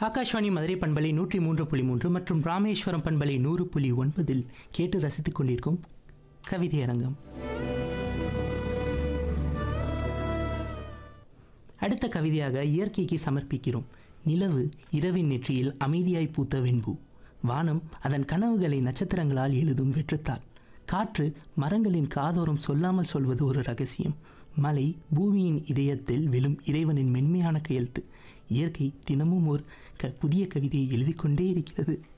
ஆகாஷ்வாணி மதுரை பண்பலை நூற்றி மூன்று புள்ளி மூன்று மற்றும் ராமேஸ்வரம் பண்பலை நூறு புள்ளி ஒன்பதில் கேட்டு ரசித்துக் கொண்டிருக்கும் கவிதை அரங்கம் அடுத்த கவிதையாக இயற்கைக்கு சமர்ப்பிக்கிறோம் நிலவு இரவின் நெற்றியில் அமைதியாய் பூத்த வெண்பூ வானம் அதன் கனவுகளை நட்சத்திரங்களால் எழுதும் வெற்றுத்தாள் காற்று மரங்களின் காதோரம் சொல்லாமல் சொல்வது ஒரு ரகசியம் மலை பூமியின் இதயத்தில் விழும் இறைவனின் மென்மையான கையெழுத்து இயற்கை தினமும் ஒரு க புதிய கவிதையை எழுதி கொண்டே இருக்கிறது